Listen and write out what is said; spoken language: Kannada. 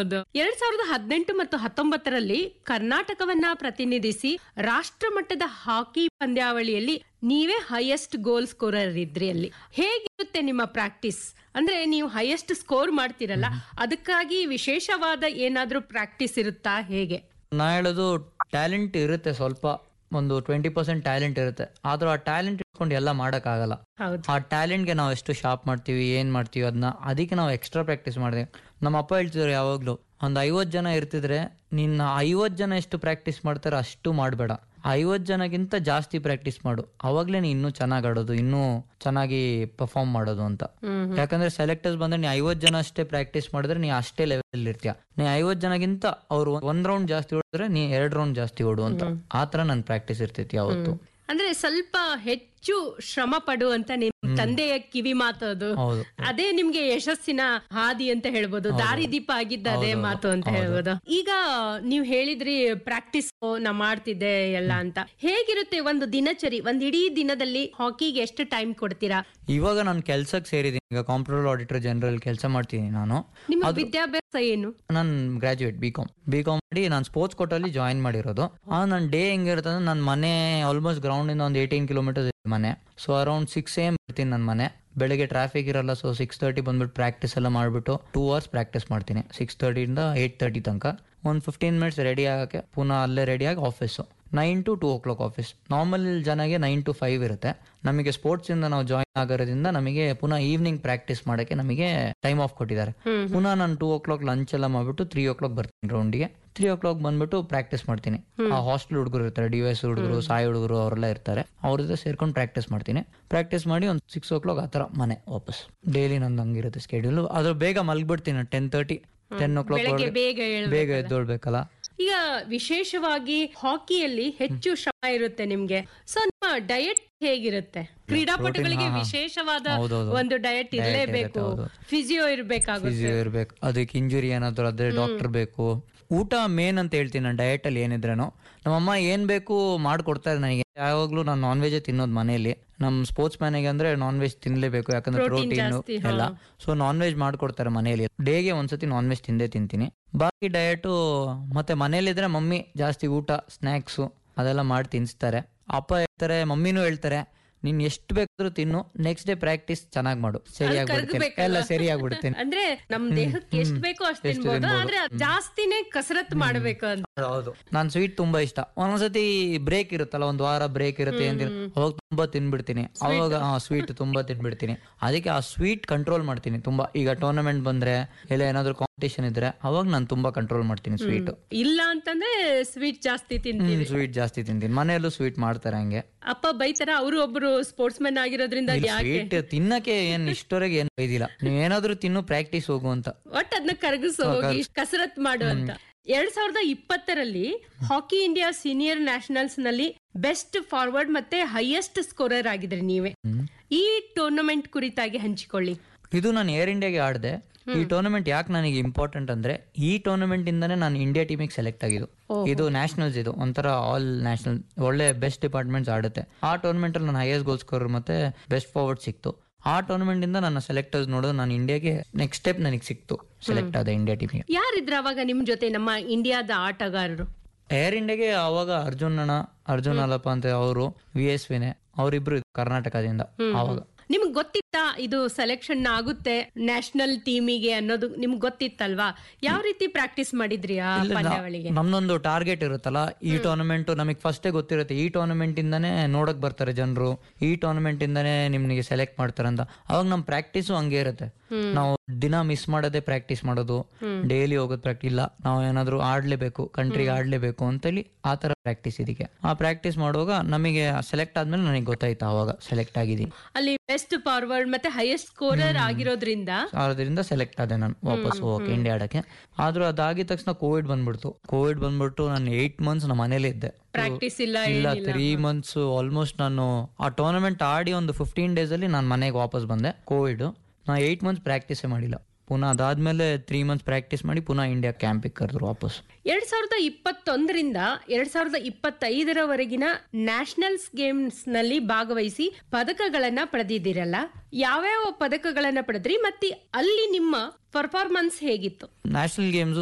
ಹೌದು ಎರಡ್ ಸಾವಿರದ ಹದಿನೆಂಟು ಮತ್ತು ಹತ್ತೊಂಬತ್ತರಲ್ಲಿ ಕರ್ನಾಟಕವನ್ನ ಪ್ರತಿನಿಧಿಸಿ ರಾಷ್ಟ್ರ ಮಟ್ಟದ ಹಾಕಿ ಪಂದ್ಯಾವಳಿಯಲ್ಲಿ ನೀವೇ ಹೈಯೆಸ್ಟ್ ಗೋಲ್ ಸ್ಕೋರರ್ ಇದ್ರಿ ಅಲ್ಲಿ ಹೇಗಿರುತ್ತೆ ನಿಮ್ಮ ಪ್ರಾಕ್ಟೀಸ್ ಅಂದ್ರೆ ನೀವು ಹೈಯೆಸ್ಟ್ ಸ್ಕೋರ್ ಮಾಡ್ತಿರಲ್ಲ ಅದಕ್ಕಾಗಿ ವಿಶೇಷವಾದ ಏನಾದ್ರೂ ಪ್ರಾಕ್ಟೀಸ್ ಇರುತ್ತಾ ಹೇಗೆ ನಾ ಹೇಳೋದು ಟ್ಯಾಲೆಂಟ್ ಇರುತ್ತೆ ಸ್ವಲ್ಪ ಒಂದು ಟ್ವೆಂಟಿ ಪರ್ಸೆಂಟ್ ಟ್ಯಾಲೆಂಟ್ ಇರುತ್ತೆ ಆದ್ರೂ ಆ ಟ್ಯಾಲೆಂಟ್ ಇಟ್ಕೊಂಡು ಎಲ್ಲ ಮಾಡೋಕ್ಕಾಗಲ್ಲ ಹೌದು ಆ ಟ್ಯಾಲೆಂಟ್ಗೆ ನಾವು ಎಷ್ಟು ಶಾರ್ಪ್ ಮಾಡ್ತೀವಿ ಏನು ಮಾಡ್ತೀವಿ ಅದನ್ನ ಅದಕ್ಕೆ ನಾವು ಎಕ್ಸ್ಟ್ರಾ ಪ್ರಾಕ್ಟೀಸ್ ಮಾಡಿದೆ ನಮ್ಮ ಅಪ್ಪ ಹೇಳ್ತಿದ್ರು ಯಾವಾಗಲೂ ಒಂದು ಐವತ್ತು ಜನ ಇರ್ತಿದ್ರೆ ನಿನ್ನ ಐವತ್ತು ಜನ ಎಷ್ಟು ಪ್ರಾಕ್ಟೀಸ್ ಮಾಡ್ತಾರೆ ಅಷ್ಟು ಮಾಡಬೇಡ ಐವತ್ತು ಜನಗಿಂತ ಜಾಸ್ತಿ ಪ್ರಾಕ್ಟೀಸ್ ಮಾಡು ಅವಾಗಲೇ ನೀ ಇನ್ನೂ ಚೆನ್ನಾಗಿ ಆಡೋದು ಇನ್ನೂ ಚೆನ್ನಾಗಿ ಪರ್ಫಾರ್ಮ್ ಮಾಡೋದು ಅಂತ ಹ್ಮ್ ಯಾಕಂದ್ರೆ ಸೆಲೆಕ್ಟರ್ಸ್ ಬಂದ್ರೆ ನೀ ಐವತ್ತು ಜನ ಅಷ್ಟೇ ಪ್ರಾಕ್ಟೀಸ್ ಮಾಡಿದ್ರೆ ನೀ ಅಷ್ಟೇ ಲೆವೆಲ್ ಇರ್ತೀಯ ನೀ ಐವತ್ತು ಜನಗಿಂತ ಅವ್ರು ಒಂದ್ ರೌಂಡ್ ಜಾಸ್ತಿ ಹೊಡಿದ್ರೆ ನೀ ಎರಡ್ ರೌಂಡ್ ಜಾಸ್ತಿ ಓಡು ಅಂತ ಆ ತರ ನನ್ ಪ್ರಾಕ್ಟೀಸ್ ಇರ್ತೈತಿ ಯಾವತ್ತು ಅಂದ್ರೆ ಸ್ವಲ್ಪ ಹೆಚ್ಚು ಶ್ರಮ ಪಡು ಅಂತ ನಿಮ್ ತಂದೆಯ ಕಿವಿ ಮಾತು ಅದು ಹೌದು ಅದೇ ನಿಮ್ಗೆ ಯಶಸ್ಸಿನ ಹಾದಿ ಅಂತ ಹೇಳ್ಬೋದು ದಾರಿದೀಪ ಆಗಿದ್ದ ಅದೇ ಮಾತು ಅಂತ ಹೇಳ್ಬೋದು ಈಗ ನೀವ್ ಹೇಳಿದ್ರಿ ಪ್ರಾಕ್ಟೀಸ್ ನಾ ಮಾಡ್ತಿದ್ದೆ ಎಲ್ಲ ಅಂತ ಹೇಗಿರುತ್ತೆ ಒಂದು ದಿನಚರಿ ಒಂದ್ ಇಡೀ ದಿನದಲ್ಲಿ ಹಾಕಿಗೆ ಎಷ್ಟು ಟೈಮ್ ಕೊಡ್ತೀರಾ ಇವಾಗ ನಾನು ಕೆಲ್ಸಕ್ಕೆ ಸೇರಿದ್ದೀನಿ ಈಗ ಕಾಂಪ್ಯೂಟರ್ ಆಡಿಟರ್ ಜನರಲ್ ಕೆಲಸ ಮಾಡ್ತೀನಿ ನಾನು ನಿಮ್ಮ ವಿದ್ಯಾಭ್ಯಾಸ ಏನು ನಾನು graduate B com B com ಮಾಡಿ ನಾನು ಸ್ಪೋರ್ಟ್ಸ್ ಕೋಟಲ್ಲಿ ಜಾಯಿನ್ ಮಾಡಿರೋದು ಆ ನನ್ನ ಡೇ ಹೆಂಗಿರುತ್ತೆ ಅಂದ್ರೆ ನನ್ನ ಮನೆ ಆಲ್ಮೋಸ್ಟ್ ಗ್ರೌಂಡ್ ಇಂದ ಒಂದು ಏಯ್ಟೀನ್ ಕಿಲೋಮೀಟರ್ಸ್ ಇದೆ ಮನೆ ಸೊ ಅರೌಂಡ್ ಸಿಕ್ಸ್ ಎಮ್ ಬರ್ತೀನಿ ನನ್ನ ಮನೆ ಬೆಳಗ್ಗೆ ಟ್ರಾಫಿಕ್ ಇರಲ್ಲ ಸೊ ಸಿಕ್ಸ್ ತರ್ಟಿ ಬಂದ್ಬಿಟ್ಟು ಪ್ರಾಕ್ಟೀಸ್ ಎಲ್ಲ ಮಾಡಿಬಿಟ್ಟು ಟೂ ಅವರ್ಸ್ ಪ್ರಾಕ್ಟೀಸ್ ಮಾಡ್ತೀನಿ ಸಿಕ್ಸ್ ತರ್ಟಿಯಿಂದ ಏಯ್ಟ್ ತರ್ಟಿ ತನಕ ಒಂದು ಫಿಫ್ಟೀನ್ ಮಿನಿಟ್ಸ್ ರೆಡಿ ಆಗಕ್ಕೆ ಪುನಃ ಅಲ್ಲೇ ರೆಡಿಯಾಗಿ office nine to two o'clock office normal ಜನಗೆ ನೈನ್ ಟು ಫೈವ್ ಇರುತ್ತೆ ನಮಗೆ ಸ್ಪೋರ್ಟ್ಸ್ ಇಂದ ನಾವು ಜಾಯಿನ್ ಆಗೋದ್ರಿಂದ ನಮಗೆ ಪುನಃ ಈವ್ನಿಂಗ್ ಪ್ರಾಕ್ಟೀಸ್ ಮಾಡಕ್ಕೆ ನಮಗೆ ಟೈಮ್ ಆಫ್ ಕೊಟ್ಟಿದ್ದಾರೆ ಹ್ಮ್. ಪುನಃ ನಾನು ಟೂ ಓ ಕ್ಲಾಕ್ ಲಂಚ್ ಎಲ್ಲ ಮಾಡ್ಬಿಟ್ಟು ತ್ರೀ ಓ ಕ್ಲಾಕ್ ಬರ್ತೀನಿ ರೌಂಡಿಗೆ ತ್ರೀ ಓ ಕ್ಲಾಕ್ ಬಂದ್ಬಿಟ್ಟು ಪ್ರಾಕ್ಟೀಸ್ ಮಾಡ್ತೀನಿ ಆ ಹಾಸ್ಟೆಲ್ ಹುಡುಗರು ಇರ್ತಾರೆ ಡಿ ಎಸ್ ಹುಡುಗರು ಸಾಯಿ ಹುಡುಗರು ಅವರೆಲ್ಲ ಇರ್ತಾರೆ ಅವ್ರ ಜೊತೆ ಸೇರ್ಕೊಂಡು ಪ್ರಾಕ್ಟೀಸ್ ಮಾಡ್ತೀನಿ ಪ್ರಾಕ್ಟೀಸ್ ಮಾಡಿ ಒಂದು ಸಿಕ್ಸ್ ಓ ಕ್ಲಾಕ್ ಆ ಥರ ಮನೆ ವಾಪಸ್ ಡೈಲಿ ನಂದು ಹಂಗಿರುತ್ತೆ ಸ್ಕೆಡ್ಯೂಲ್ ಅದ್ರ ಬೇಗ ಮಲ್ಗ್ಬಿಡ್ತೀನಿ ten thirty ten o'clock ಬೆಳಗ್ಗೆ ಬೇಗ ಹೇಳ್ಬೇಕು ಬೇಗ ಎದ್ದೊಳ್ಬೇಕಲ್ಲ ಈಗ ವಿಶೇಷವಾಗಿ ಹಾಕಿಯಲ್ಲಿ ಹೆಚ್ಚು ಶ್ರಮ ಇರುತ್ತೆ ನಿಮ್ಗೆ ಸೊ ನಿಮ್ಮ ಡಯಟ್ ಹೇಗಿರುತ್ತೆ ಕ್ರೀಡಾಪಟುಗಳಿಗೆ ವಿಶೇಷವಾದ ಹೌದೌದು. ಒಂದು ಡಯಟ್ ಇರಲೇಬೇಕು ಹೌದು. ಫಿಸಿಯೋ ಇರಬೇಕಾಗುತ್ತೆ ಫಿಸಿಯೋ ಇರ್ಬೇಕು ಅದಕ್ಕೆ ಇಂಜುರಿ ಏನಾದ್ರು ಆದ್ರೆ ಡಾಕ್ಟರ್ ಬೇಕು ಊಟ ಮೇನ್ ಅಂತ ಹೇಳ್ತೀನಿ ನಾನು ಡಯಟ್ ಅಲ್ಲಿ ಏನಿದ್ರೇನು ನಮ್ಮಮ್ಮ ಏನ್ ಬೇಕು ಮಾಡ್ಕೊಡ್ತಾರೆ ನನಗೆ ಯಾವಾಗ್ಲೂ ನಾನು ನಾನ್ ವೆಜ್ ತಿನ್ನೋದು ಮನೆಯಲ್ಲಿ ನಮ್ ಸ್ಪೋರ್ಟ್ಸ್ ಮ್ಯಾನಿಗೆ ಅಂದ್ರೆ ನಾನ್ ವೆಜ್ ತಿನ್ಲೇಬೇಕು ಯಾಕಂದ್ರೆ Protein ಪ್ರೋಟೀನ್ ಜಾಸ್ತಿ, ಎಲ್ಲ ಸೊ ನಾನ್ ವೆಜ್ ಮಾಡ್ಕೊಡ್ತಾರೆ ಮನೆಯಲ್ಲಿ ಡೇಗೆ ಒಂದ್ಸತಿ ನಾನ್ ವೆಜ್ ತಿಂದೇ ತಿಂತೀನಿ ಬಾಕಿ ಡಯಟು ಮತ್ತೆ ಮನೇಲಿದ್ರೆ ಮಮ್ಮಿ ಜಾಸ್ತಿ ಊಟ ಸ್ನ್ಯಾಕ್ಸು ಅದೆಲ್ಲ ಮಾಡಿ ತಿನ್ನಿಸ್ತಾರೆ ಅಪ್ಪ ಹೇಳ್ತಾರೆ ಮಮ್ಮಿನೂ ಹೇಳ್ತಾರೆ ನೀನ್ ಎಷ್ಟು ಬೇಕಾದ್ರೂ ತಿನ್ನು ನೆಕ್ಸ್ಟ್ ಡೇ ಪ್ರಾಕ್ಟೀಸ್ ಚೆನ್ನಾಗಿ ಮಾಡು ಸರಿಯಾಗಿ ಬಿಡ್ತೀನಿ ಕರ್ಗ್ಬೇಕಲ್ಲ? ಎಲ್ಲ ಸರಿಯಾಗಿ ಬಿಡ್ತೀನಿ ಅಂದ್ರೆ ನಮ್ ದೇಹಕ್ಕೆ ಎಷ್ಟು ಬೇಕೋ ಅಷ್ಟು ತಿನ್ಬೋದು ಆದ್ರೆ ಅದ್ ಜಾಸ್ತಿನೇ ಕಸರತ್ ಮಾಡ್ಬೇಕು ಅಂತ ಹೌದು ನಾನ್ ಸ್ವೀಟ್ ತುಂಬಾ ಇಷ್ಟ ಒಂದೊಂದ್ಸತಿ ಬ್ರೇಕ್ ಇರುತ್ತಲ್ಲ ಒಂದ್ ವಾರ ಬ್ರೇಕ್ ಇರುತ್ತೆ ಏನ್ ತಿನ್- ಅವಾಗ ತುಂಬಾ ತಿನ್ಬಿಡ್ತೀನಿ ಅವಾಗ ಸ್ವೀಟ್ ತುಂಬಾ ತಿನ್ಬಿಡ್ತೀನಿ ಅದಕ್ಕೆ ಆ ಸ್ವೀಟ್ ಕಂಟ್ರೋಲ್ ಮಾಡ್ತೀನಿ ತುಂಬಾ ಈಗ ಟೂರ್ನಮೆಂಟ್ ಬಂದ್ರೆ ಇಲ್ಲ ಏನಾದ್ರು ಕಾಂಪಿಟೇಷನ್ ಇದ್ರೆ ಅವಾಗ ನಾನು ತುಂಬಾ ಕಂಟ್ರೋಲ್ ಮಾಡ್ತೀನಿ ಸ್ವೀಟ್ ಇಲ್ಲ ಅಂತಂದ್ರೆ ಸ್ವೀಟ್ ಜಾಸ್ತಿ ತಿಂತೀವಿ ಸ್ವೀಟ್ ಜಾಸ್ತಿ ತಿಂತೀನಿ ಮನೆಯಲ್ಲೂ ಸ್ವೀಟ್ ಮಾಡ್ತಾರೆ ಹಂಗೆ ಅಪ್ಪ ಬೈತಾರ ಅವರು ಒಬ್ರು ಸ್ಪೋರ್ಟ್ಸ್ ಮ್ಯಾನ್ ಆಗಿರೋದ್ರಿಂದ ಅದ್ ಯಾಕೆ ಸ್ವೀಟ್ ತಿನ್ನಕ್ಕೆ ಏನ್ ಇಷ್ಟವರೆಗೆ ಏನ್ ಬೈದಿಲ್ಲ ನೀವ್ ಏನಾದ್ರೂ ತಿನ್ನು ಪ್ರಾಕ್ಟೀಸ್ ಹೋಗು ಅಂತ ಒಟ್ ಅದನ್ನ ಕರಗಿಸು ಹೋಗಿ ಕಸರತ್ ಮಾಡು ಅಂತ ಎರಡ್ ಸಾವಿರದ ಇಪ್ಪತ್ತರಲ್ಲಿ ಹಾಕಿ ಇಂಡಿಯಾ ಸೀನಿಯರ್ ನ್ಯಾಷನಲ್ಸ್ ನಲ್ಲಿ ಬೆಸ್ಟ್ ಫಾರ್ವರ್ಡ್ ಮತ್ತೆ ಹೈಯೆಸ್ಟ್ ಸ್ಕೋರರ್ ಆಗಿದ್ರಿ ನೀವೇ ಈ ಟೂರ್ನಮೆಂಟ್ ಕುರಿತಾಗಿ ಹಂಚಿಕೊಳ್ಳಿ ಇದು ನಾನು ಏರ್ ಇಂಡಿಯಾಗೆ ಆಡಿದೆ ಈ ಟೂರ್ನಮೆಂಟ್ ಯಾಕೆ ನನಗೆ ಇಂಪಾರ್ಟೆಂಟ್ ಅಂದ್ರೆ ಈ ಟೂರ್ನಮೆಂಟ್ ಇಂದಾನೆ ನಾನು ಇಂಡಿಯಾ ಟೀಮಿಗೆ ಸೆಲೆಕ್ಟ್ ಆಗಿದ್ದು ಇದು ನ್ಯಾಷನಲ್ಸ್ ಇದು ಒಂಥರ ಆಲ್ ನ್ಯಾಷನಲ್ ಒಳ್ಳೆ ಬೆಸ್ಟ್ ಡಿಪಾರ್ಟ್ಮೆಂಟ್ಸ್ ಆಡುತ್ತೆ ಆ ಟೂರ್ನಮೆಂಟ್ ಅಲ್ಲಿ ನಾನು ಹೈಯೆಸ್ಟ್ ಗೋಲ್ ಸ್ಕೋರ್ ಮತ್ತೆ ಬೆಸ್ಟ್ ಫಾರ್ವರ್ಡ್ ಸಿಕ್ತು ಆ ಟೂರ್ನಮೆಂಟ್ ಇಂದ ನನ್ನ ಸೆಲೆಕ್ಟರ್ಸ್ ನೋಡೋದು ನಾನು ಇಂಡಿಯಾಗೆ ನೆಕ್ಸ್ಟ್ ಸ್ಟೆಪ್ ನನಗೆ ಸಿಕ್ತು ಸೆಲೆಕ್ಟ್ ಆದ ಇಂಡಿಯಾ ಟೀಮಿಗೆ ಯಾರಿದ್ರ ಅವಾಗ ನಿಮ್ ಜೊತೆ ನಮ್ಮ ಇಂಡಿಯಾದ ಆಟಗಾರರು ಏರ್ ಇಂಡಿಯಾಗೆ ಅವಾಗ ಅರ್ಜುನ್ ಅಣ್ಣ ಅರ್ಜುನ್ ಅಲ್ಲಪ್ಪ ಅಂತ ಅವರು ವಿ ಎಸ್ ವಿನೆ ಅವರಿಬ್ರು ಕರ್ನಾಟಕದಿಂದ ಅವಾಗ ನಿಮ್ಗ್ ಗೊತ್ತಿತ್ತಾ ಇದು ಸೆಲೆಕ್ಷನ್ ಆಗುತ್ತೆ ನ್ಯಾಷನಲ್ ಟೀಮಿಗೆ ಅನ್ನೋದು ನಿಮ್ಗ್ ಗೊತ್ತಿತ್ತಲ್ವಾ ಯಾವ ರೀತಿ ಪ್ರಾಕ್ಟೀಸ್ ಮಾಡಿದ್ರಿ ಆ ಇಲ್ಲ, ನಾ- ಪಂದ್ಯಾವಳಿಗೆ ನಮ್ದೊಂದು ಟಾರ್ಗೆಟ್ ಇರುತ್ತಲ್ಲ ಈ ಟೂರ್ನಮೆಂಟ್ ನಮಗೆ ಫಸ್ಟೇ ಗೊತ್ತಿರುತ್ತೆ ಈ ಟೂರ್ನಮೆಂಟ್ ಇಂದಾನೆ ನೋಡಕ್ ಬರ್ತಾರೆ ಜನರು ಈ ಟೂರ್ನಮೆಂಟ್ ಇಂದಾನೆ ನಿಮ್ಗೆ ಸೆಲೆಕ್ಟ್ ಮಾಡ್ತಾರೆ ಅಂತ ಅವಾಗ ನಮ್ ಪ್ರಾಕ್ಟೀಸು ಹಂಗೆ ಇರುತ್ತೆ ನಾವು ದಿನ ಮಿಸ್ ಮಾಡೋದೇ ಪ್ರಾಕ್ಟೀಸ್ ಮಾಡೋದು ಡೈಲಿ ಹೋಗೋದು ಪ್ರಾಕ್ಟೀಸ್ ಇಲ್ಲ ನಾವು ಏನಾದ್ರು ಆಡ್ಲೇಬೇಕು ಕಂಟ್ರಿಗೆ ಆಡ್ಲೇಬೇಕು ಅಂತೇಳಿ ಆ ತರ ಪ್ರಾಕ್ಟೀಸ್ ಇದಕ್ಕೆ ಆ ಪ್ರಾಕ್ಟೀಸ್ ಮಾಡುವಾಗ ನಮಗೆ ಸೆಲೆಕ್ಟ್ ಆದ್ಮೇಲೆ ನನಗೆ ಗೊತ್ತಾಯ್ತು ಅವಾಗ ಸೆಲೆಕ್ಟ್ ಆಗಿದ್ದೀನಿ ಅಲ್ಲಿ ಬೆಸ್ಟ್ ಫಾರ್ವರ್ಡ್ ಮತ್ತೆ ಹೈಯೆಸ್ಟ್ ಸ್ಕೋರರ್ ಆಗಿರೋದ್ರಿಂದ ಅದರಿಂದ ಸೆಲೆಕ್ಟ್ ಆದೆ ನಾನು ವಾಪಸ್ ಹೋಗಕ್ಕೆ ಇಂಡಿಯಾ ಆಡಕ್ಕೆ ಆದ್ರೂ ಅದಾಗಿದ ತಕ್ಷಣ ಕೋವಿಡ್ ಬಂದ್ಬಿಡ್ತು ಕೋವಿಡ್ ಬಂದ್ಬಿಟ್ಟು ನಾನು ಏಟ್ ಮಂತ್ಸ್ ನಮ್ಮ ಮನೇಲಿ ಇದ್ದೆ ಪ್ರಾಕ್ಟೀಸ್ ಇಲ್ಲ ಇಲ್ಲ ತ್ರೀ ಮಂತ್ಸ್ ಆಲ್ಮೋಸ್ಟ್ ನಾನು ಆ ಟೂರ್ನಮೆಂಟ್ ಆಡಿ ಒಂದು ಫಿಫ್ಟೀನ್ ಡೇಸ್ ಅಲ್ಲಿ ನಾನು ಮನೆಗೆ ವಾಪಸ್ ಬಂದೆ ಕೋವಿಡ್ ನಾ ಏಟ್ ಮಂತ್ಸ್ ಪ್ರಾಕ್ಟೀಸೇ ಮಾಡಿಲ್ಲ ಪುನಃ ಅದಾದ್ಮೇಲೆ ತ್ರೀ ಮಂತ್ಸ್ ಪ್ರಾಕ್ಟೀಸ್ ಮಾಡಿ ಪುನಃ ಇಂಡಿಯಾ ಕ್ಯಾಂಪಿಗೆ ಕರೆದ್ರು ವಾಪಸ್ ಎರಡ್ ಸಾವಿರದ ಇಪ್ಪತ್ತೊಂದರಿಂದ ಎರಡ್ ಸಾವಿರದ ಇಪ್ಪತ್ತೈದರವರೆಗಿನ ನ್ಯಾಷನಲ್ಸ್ ಗೇಮ್ಸ್ ನಲ್ಲಿ ಭಾಗವಹಿಸಿ ಪದಕಗಳನ್ನ ಪಡೆದಿದ್ದೀರಲ್ಲ ಯಾವ್ಯಾವ ಪದಕಗಳನ್ನ ಪಡೆದ್ರಿ ಮತ್ತೆ ಅಲ್ಲಿ ನಿಮ್ಮ ಪರ್ಫಾರ್ಮೆನ್ಸ್ ಹೇಗಿತ್ತು ನ್ಯಾಷನಲ್ ಗೇಮ್ಸ್